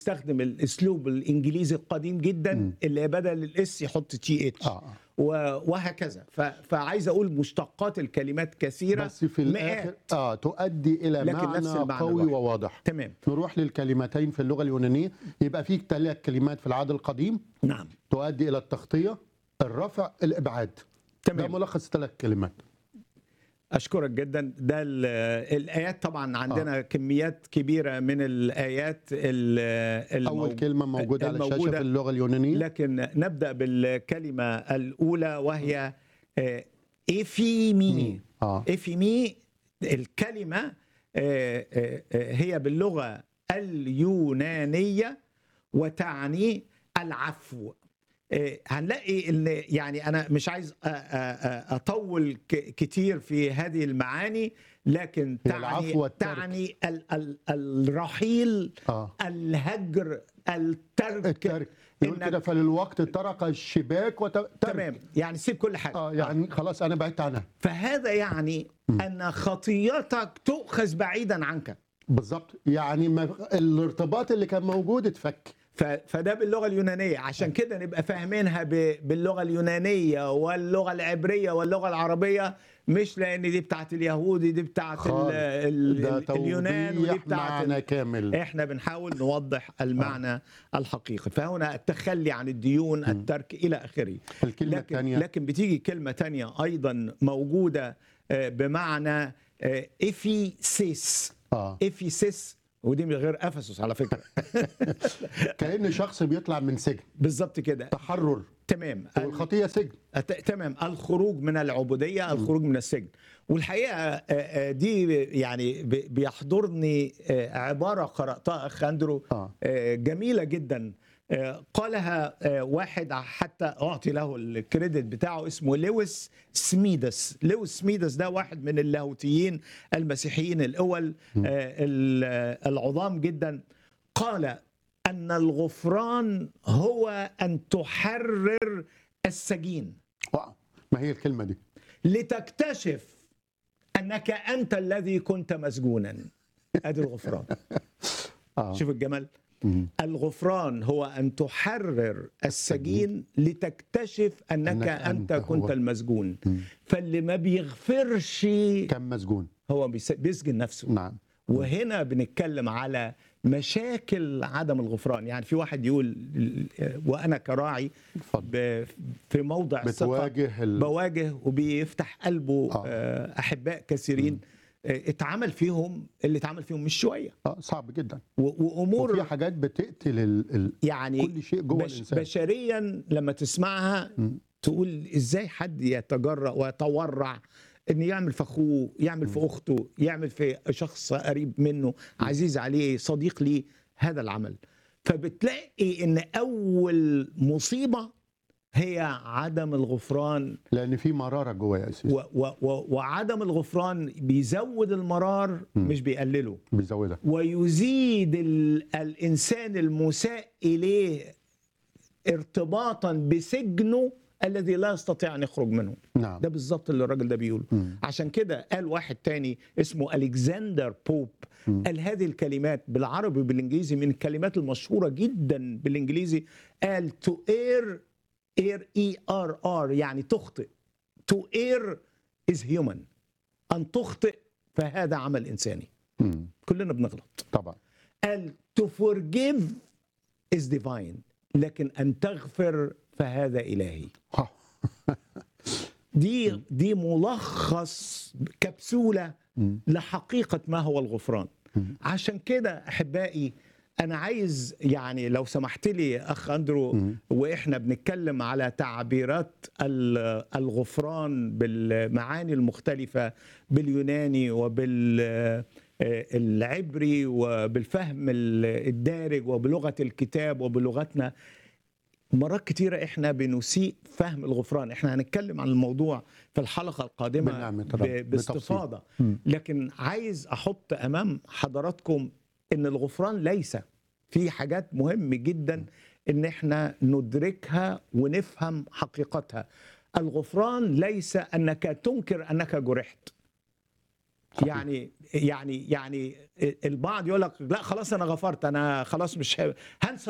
استخدم الاسلوب الانجليزي القديم جدا اللي بدل الاس يحط تي اتش اه وهكذا ف- فعايز اقول مشتقات الكلمات كثيره بس في مئات. الاخر اه تؤدي الى لكن معنى, نفس المعنى قوي الواحد. وواضح تمام نروح للكلمتين في اللغه اليونانيه يبقى في ثلاث كلمات في العهد القديم نعم تؤدي الى التغطيه الرفع الابعاد ده تمام ملخص ثلاث كلمات اشكرك جدا ده ال- الايات طبعا عندنا آه. كميات كبيره من الايات ال- اول المو- كلمه موجوده على الشاشه الموجودة. في اللغه اليونانيه لكن نبدا بالكلمه الاولى وهي آه، ايفيمي اه ايفيمي الكلمه آه، آه، آه، هي باللغه اليونانيه وتعني العفو آه، هنلاقي ان يعني انا مش عايز أ- أ- أ- اطول ك- كتير في هذه المعاني لكن هي تعني العفو والترك. تعني ال- ال- الرحيل اه الهجر الترك الترك يقول إنك- كده فللوقت ترك الشباك وت... ترك. تمام يعني سيب كل حاجه اه يعني خلاص انا بعدت عنها فهذا يعني ان خطيتك تؤخذ بعيدا عنك بالظبط يعني ما... الارتباط اللي كان موجود اتفك ف- فده باللغه اليونانيه عشان كده نبقى فاهمينها ب- باللغه اليونانيه واللغه العبريه واللغه العربيه مش لان دي بتاعت اليهود دي بتاعت ال- خالص. ال- ده ال- اليونان ودي توضيح بتاعت ال- معنى كامل احنا بنحاول نوضح المعنى الحقيقي فهنا التخلي عن الديون الترك الى اخره الكلمه لكن الثانيه لكن بتيجي كلمه تانية ايضا موجوده آه، بمعنى آه، افيسيس اه افيسيس ودي من غير افسس على فكره كان شخص بيطلع من سجن بالظبط كده تحرر تمام والخطيه سجن أت- تمام الخروج من العبوديه الخروج من السجن والحقيقه آه، آه، دي يعني ب- بيحضرني آه، عباره قراتها اخ اندرو اه آه، جميله جدا آه، قالها آه، واحد حتى اعطي له الكريدت بتاعه اسمه لويس سميدس لويس سميدس ده واحد من اللاهوتيين المسيحيين الاول آه، ال- آه، العظام جدا قال ان الغفران هو ان تحرر السجين واو. ما هي الكلمه دي لتكتشف انك انت الذي كنت مسجونا ادي الغفران اه شوف الجمال مم. الغفران هو ان تحرر السجين لتكتشف انك, أنك انت, أنت هو. كنت المسجون مم. فاللي ما بيغفرش كان مسجون هو بيس- بيسجن نفسه نعم وهنا بنتكلم على مشاكل عدم الغفران يعني في واحد يقول وانا كراعي اتفضل ب- في موضع الثقه بتواجه ال... بواجه وبيفتح قلبه آه. آه، احباء كثيرين آه، اتعمل فيهم اللي اتعمل فيهم مش شويه اه صعب جدا و- وفي وامور حاجات بتقتل ال... ال... يعني كل شيء جوه بش الانسان بشريا لما تسمعها مم. تقول ازاي حد يتجرأ ويتورع ان يعمل في اخوه يعمل في اخته يعمل في شخص قريب منه عزيز عليه صديق ليه هذا العمل فبتلاقي ان اول مصيبه هي عدم الغفران لان في مراره جوه يا اسيس و و و وعدم الغفران بيزود المرار مم. مش بيقلله بيزودها ويزيد ال- الانسان المساء اليه ارتباطا بسجنه الذي لا يستطيع ان يخرج منه نعم ده بالظبط اللي الراجل ده بيقوله مم. عشان كده قال واحد تاني اسمه الكسندر بوب مم. قال هذه الكلمات بالعربي وبالانجليزي من الكلمات المشهوره جدا بالانجليزي قال to err اير اي ار ار يعني تخطئ to err is human ان تخطئ فهذا عمل انساني مم. كلنا بنغلط طبعا قال to forgive is divine لكن ان تغفر فهذا الهي آه. دي دي ملخص كبسوله مم. لحقيقه ما هو الغفران مم. عشان كده احبائي انا عايز يعني لو سمحت لي اخ اندرو مم. واحنا بنتكلم على تعبيرات ال- الغفران بالمعاني المختلفه باليوناني وبالعبري وبالفهم ال- الدارج وبلغه الكتاب وبلغتنا مرات كتيرة احنا بنسيء فهم الغفران احنا هنتكلم عن الموضوع في الحلقة القادمة بنعمة رب. ب- باستفاضة مم. لكن عايز احط امام حضراتكم ان الغفران ليس في حاجات مهم جدا ان احنا ندركها ونفهم حقيقتها الغفران ليس انك تنكر انك جرحت يعني يعني يعني البعض يقول لك لا خلاص انا غفرت انا خلاص مش ه- هنسى